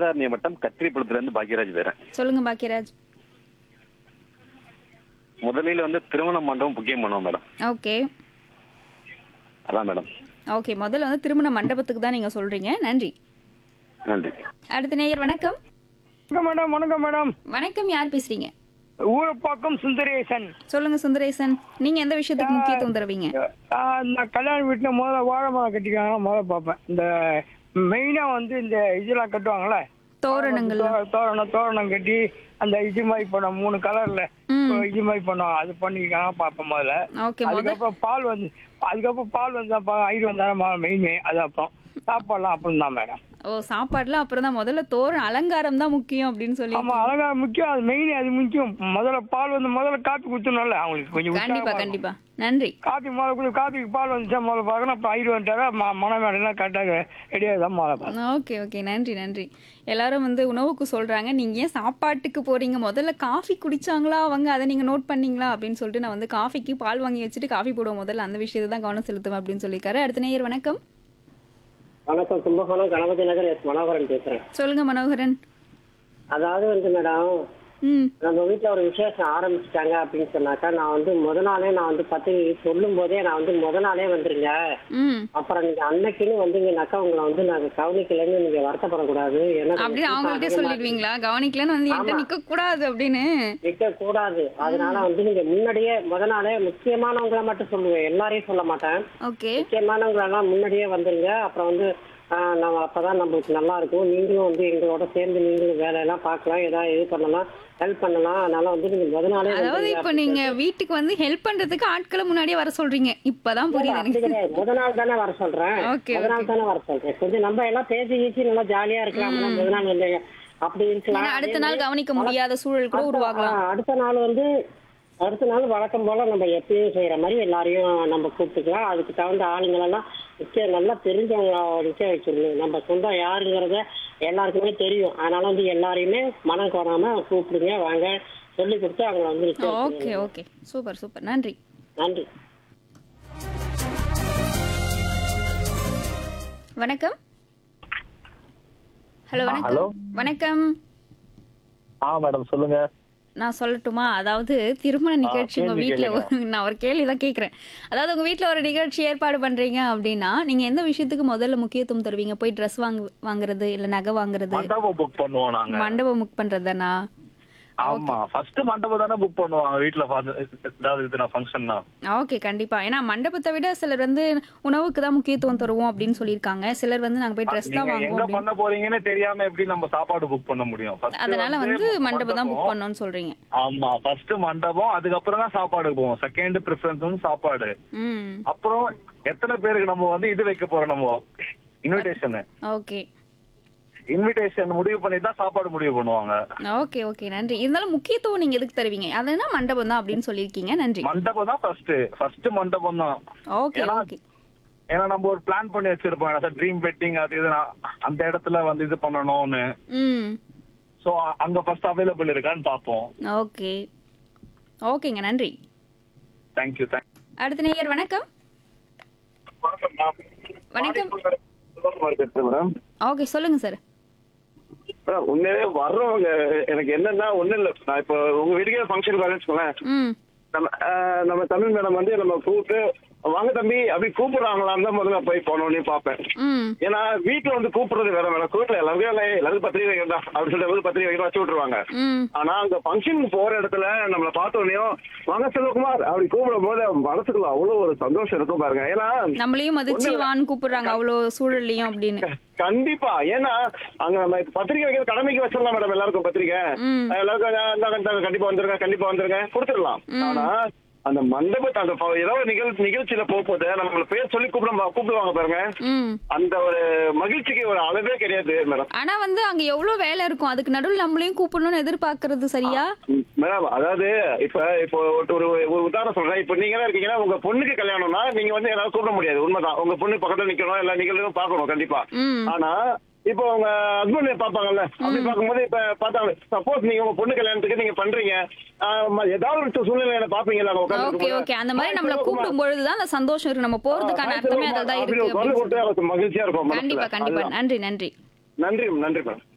வேதாரண்ய மட்டம் கத்திரிப்புலத்துல இருந்து பாக்யராஜ் வேறேன் சொல்லுங்க பாக்கியராஜ் முதலில் வந்து திருமண மண்டபம் புக்கிங் பண்ணுவோம் மேடம் ஓகே அதான் மேடம் ஓகே முதல்ல வந்து திருமண மண்டபத்துக்கு தான் நீங்க சொல்றீங்க நன்றி நன்றி அடுத்த நேயர் வணக்கம் வணக்கம் மேடம் வணக்கம் மேடம் வணக்கம் யார் பேசுறீங்க ஊரப்பாக்கம் சுந்தரேசன் சொல்லுங்க சுந்தரேசன் நீங்க எந்த விஷயத்துக்கு முக்கியத்துவம் தருவீங்க ஆஹ் நான் கல்யாண வீட்டுல முதல்ல வாழை மரம் கட்டிக்காங்க முதல்ல பார்ப்பேன் இந்த மெயினா வந்து இந்த இதெல்லாம் கட்டுவாங்கல்ல தோரணங்கள் தோ- தோரணம் தோரணம் கட்டி அந்த இது மாதிரி பண்ணோம் மூணு கலர்ல ம். இது மாதிரி பண்ணோம் அது பண்ணிருக்காங்க பார்ப்பேன் முதல்ல ஓகே முதல் அதுக்கப்புறம் பால் வந்து அதுக்கப்புறம் பால் வந்து ஐடு வந்தாலும் மெயின் அது அப்புறம் சாப்பாடுலாம் அப்புறம் தான் மேடம் ஓ சாப்பாடுலாம் அப்புறம் தான் முதல்ல தோரண அலங்காரம் தான் முக்கியம் அப்படின்னு சொல்லி ஆமா அழகா முக்கியம் அது மெயின் அது முக்கியம் முதல்ல பால் வந்து முதல்ல காப்பி குடுத்தணும்ல அவங்களுக்கு கொஞ்சம் கண்டிப்பா உற்சாகமா இருக்கும். கண்டிப்பா நன்றி காப்பி முதல்ல குடி காப்பிக்கு பால் வந்துச்சா முதல்ல பார்க்கணும் அப்புறம் ஐடு வந்துட்டாரா ம- மணமேடெல்லாம் கரெக்டாக ரெடியாக தான் முதல்ல பார்க்கணும் ஓகே ஓகே நன்றி நன்றி எல்லாரும் வந்து உணவுக்கு சொல்றாங்க நீங்க ஏன் சாப்பாட்டுக்கு போறீங்க முதல்ல காஃபி குடிச்சாங்களா அவங்க அதை நீங்க நோட் பண்ணீங்களா அப்படின்னு சொல்லிட்டு நான் வந்து காஃபிக்கு பால் வாங்கி வச்சுட்டு காஃபி போடுவோம் முதல்ல அந்த விஷயத்தை தான் கவனம் செலுத்துவேன் அப்படின்னு சொல்லியிருக்காரு அடுத்த நேயர் வணக்கம் வணக்கம் கும்பகோணம் கணபதி நகர் எஸ் மனோகரன் பேசுறேன் சொல்லுங்க மனோகரன் அதாவது வந்து மேடம் ம் நம்ம வீட்ல ஒரு விசேஷம் ஆரம்பிச்சிட்டாங்க அப்படின்னு சொன்னாக்கா நான் வந்து முத நாளே நான் வந்து பத்திரிகை சொல்லும் போதே நான் வந்து முத நாளே வந்துருங்க ம் அப்புறம் நீங்க அன்னைக்குன்னு வந்தீங்கன்னாக்கா உங்களை வந்து நாங்க கவனிக்கலைன்னு நீங்க வருத்தப்படக்கூடாது ஏன்னா அப்படின்னு அவங்கள்ட்ட சொல்லிடுவீங்களா கவனிக்கலன்னு வந்து என்கிட்ட நிக்க கூடாது அப்படின்னு நிக்க கூடாது அதனால வந்து நீங்க முன்னாடியே முத நாளே முக்கியமானவங்களை மட்டும் சொல்லுவேன் எல்லாரையும் சொல்ல மாட்டேன் ஓகே முக்கியமானவங்க எல்லாம் முன்னாடியே வந்துருங்க அப்புறம் வந்து ஆஹ், நம்ம அப்பதான் நம்மளுக்கு நல்லா இருக்கும் நீங்களும் வந்து எங்களோட சேர்ந்து நீங்களும் வேலையெல்லாம் பார்க்கலாம் ஏதாவது இது பண்ணலாம் ஹெல்ப் பண்ணலாம் அதனால வந்து நீங்க முத நாளே அதாவது வந்துருங்க இப்போ நீங்க வீட்டுக்கு வந்து ஹெல்ப் பண்றதுக்கு ஆட்களை முன்னாடியே வர சொல்றீங்க இப்பதான் புரியுது அப்படி எனக்கு கிடையாது முத நாள் தானே வர சொல்றேன் Okay, முத நாள் தானே வர சொல்றேன் கொஞ்சம் நம்ம எல்லாம் பேசி கீசி நல்லா ஜாலியா இருக்கலாம் முத நாள் வந்து அப்படி இருக்கலாம் ஏன்னா அடுத்த அதே நாள் மாதிரி கவனிக்க முடியாத சூழல் கூட அடுத்த- உருவாகலாம் ஆ, அடுத்த நாள் வந்து அடுத்த நாள் வழக்கம் போல நம்ம எப்பயும் செய்யற மாதிரி எல்லாரையும் நம்ம கூப்பிட்டுக்கலாம் அதுக்கு தகுந்த ஆளுங்களெல்லாம் நிச்சயம் நல்லா தெரிஞ்சவங்க நிச்சயம் வச்சிடணும் நம்ம சொந்தம் யாருங்கிறத எல்லாருக்குமே தெரியும் அதனால வந்து எல்லாரையுமே மனம் கோராம கூப்பிடுங்க வாங்க சொல்லி கொடுத்து அவங்க வந்து நிச்சயம் ஓகே ஓகே சூப்பர் சூப்பர் நன்றி நன்றி வணக்கம் ஹலோ ஹலோ. வணக்கம் வணக்கம் ஆ மேடம் சொல்லுங்க நான் சொல்லட்டுமா அதாவது திருமண நிகழ்ச்சி உங்க கேள்வி வீட்ல கேளுங்க. ஒரு- நான் ஒரு கேள்வி தான் கேக்குறேன் அதாவது உங்க வீட்ல ஒரு நிகழ்ச்சி ஏற்பாடு பண்றீங்க அப்படின்னா நீங்க எந்த விஷயத்துக்கு முதல்ல முக்கியத்துவம் தருவீங்க போய் ட்ரெஸ் வாங்க வாங்குறது இல்ல நகை வாங்குறது மண்டபம் புக் பண்ணுவோம் நாங்க மண்டபம் புக் பண்றதுதானா ஆமா ஃபர்ஸ்ட் மண்டபம் தானே புக் பண்ணுவாங்க வீட்டுல ஏதாவது இதுனா ஃபங்க்ஷன்னா ஓகே கண்டிப்பா ஏன்னா மண்டபத்தை விட சிலர் வந்து உணவுக்கு தான் முக்கியத்துவம் தருவோம் அப்படின்னு சொல்லியிருக்காங்க சிலர் வந்து நாங்க போய் ட்ரெஸ் தான் நீங்க வாங்குவோம் எங்க அப்படின்னு. பண்ண போறீங்கன்னு தெரியாம எப்படி நம்ம சாப்பாடு புக் பண்ண முடியும் First அதனால வந்து மண்டபம் தான் புக் மண்டபம். பண்ணணும்னு சொல்றீங்க ஆமா ஃபர்ஸ்ட் மண்டபம் அதுக்கப்புறம் தான் சாப்பாடு போவோம் செகண்ட் ப்ரிஃபரன்ஸ் வந்து சாப்பாடு ம் அப்புறம் எத்தனை பேருக்கு நம்ம வந்து இது வைக்க போறோம் நம்ம இன்விடேஷன் ஓகே இன்விடேஷன் முடிவு பண்ணி தான் சாப்பாடு முடிவு பண்ணுவாங்க ஓகே ஓகே நன்றி இருந்தாலும் முக்கியத்துவம் நீங்க எதுக்கு தருவீங்க அதுனா மண்டபம் தான் அப்படின்னு சொல்லியிருக்கீங்க நன்றி மண்டபம் தான் ஃபர்ஸ்ட் ஃபர்ஸ்ட் மண்டபம் தான் ஓகே ஏன்னா- ஓகே ஏன்னா நம்ம ஒரு பிளான் பண்ணி வச்சிருப்போம் சார் ட்ரீம் வெட்டிங் அது இது அந்த இடத்துல வந்து இது பண்ணணும்னு ம் சோ அங்க ஃபர்ஸ்ட் அவைலபிள் இருக்கான்னு பார்ப்போம் ஓகே ஓகேங்க நன்றி தேங்க்யூ தேங்க் அடுத்த நேயர் வணக்கம் வணக்கம் மேடம் ஓகே சொல்லுங்க சார் உண்மையிலே வர்றவங்க எனக்கு என்னன்னா ஒண்ணும் இல்ல நான் இப்போ உங்க வீட்டுக்கே ஃபங்க்ஷன் வரேன்னு வச்சுக்கோங்களேன் ம் நம்ம ஆஹ், நம்ம தமிழ் மேடம் வந்து நம்ம கூப்பிட்டு வாங்க தம்பி அப்படி கூப்பிடுறாங்களான்னு தான் முதல்ல போய் போனோடனே பார்ப்பேன் ம் ஏன்னா வீட்டுல வந்து கூப்பிடுறது வேற வேற கூப்பிடல எல்லாருமே இல்லை, எல்லாரும் பத்திரிகை வைக்கிறதா அப்படின்னு சொல்லிட்டு பத்திரிகை வைக்கிற வச்சு விட்டுருவாங்க ம் ஆனா அங்க ஃபங்க்ஷனுக்கு போற இடத்துல நம்மள பார்த்தோன்னே வாங்க செல்வகுமார் அப்படி கூப்பிடும் போது மனசுக்குள்ள அவ்வளவு ஒரு சந்தோஷம் இருக்கும் பாருங்க ஏன்னா நம்மளையும் மதிச்சு வான்னு கூப்பிடுறாங்க அவ்வளோ சூழல்லையும் அப்படின்னு கண்டிப்பா ஏன்னா அங்க நம்ம இப்ப பத்திரிக்கை வைக்கிற கடமைக்கு வச்சிடலாம் மேடம் எல்லாருக்கும் பத்திரிக்கை ம். எல்லாருக்கும் அஹ் இந்தாங்க, இந்தாங்க, கண்டிப்பா வந்துருங்க கண்டிப்பா வந்துருங்க கொடுத்துடலாம் ஆனா அந்த மண்டபத்தை அந்த ப- ஏதோ ஒரு நிகழ் நிகழ்ச்சியில போகும்போது நம்மள பேர் சொல்லி கூப்பிட கூப்பிடுவாங்க பாருங்க ம் அந்த ஒரு மகிழ்ச்சிக்கு ஒரு அளவே கிடையாது மேடம் ஆனா வந்து அங்க எவ்வளவு வேலை இருக்கும் அதுக்கு நடுவில் நம்மளையும் கூப்பிடணும்னு எதிர்பார்க்கறது சரியா மேடம் அதாவது இப்ப இப்போ ஒரு ஒரு ஒரு உதாரணம் சொல்றேன் இப்ப நீங்க தான் இருக்கீங்கன்னா உங்க பொண்ணுக்கு கல்யாணம்னா நீங்க வந்து எல்லாரும் கூப்பிட முடியாது உண்மைதான் உங்க பொண்ணு பக்கத்துல நிக்கணும் எல்லா நிகழ்வும் பார்க்கணும் கண்டிப்பா ம் ஆனா இப்போ உங்க ஹஸ்பண்ட் பாப்பாங்கல்ல அப்படி பார்க்கும்போது இப்ப பார்த்தாங்க சப்போஸ் நீங்க உங்க பொண்ணு கல்யாணத்துக்கு நீங்க பண்றீங்க ஆஹ் ம- ஏதாவது ஒரு சூழ்நிலையில பாப்பீங்களா அவங்க உட்கார்ந்து ஓகே ஓகே அந்த மாதிரி நம்மள கூப்பிடும் பொழுதுதான் அந்த சந்தோஷம் இருக்கு நம்ம போறதுக்கான அர்த்தமே அதில் தான் இருக்கு அப்படின்னு சொல்லி. மகிழ்ச்சியா இருக்கும் மனசுல. கண்டிப்பா கண்டிப்பா அதுதான். நன்றி நன்றி நன்றி நன்றி மேடம்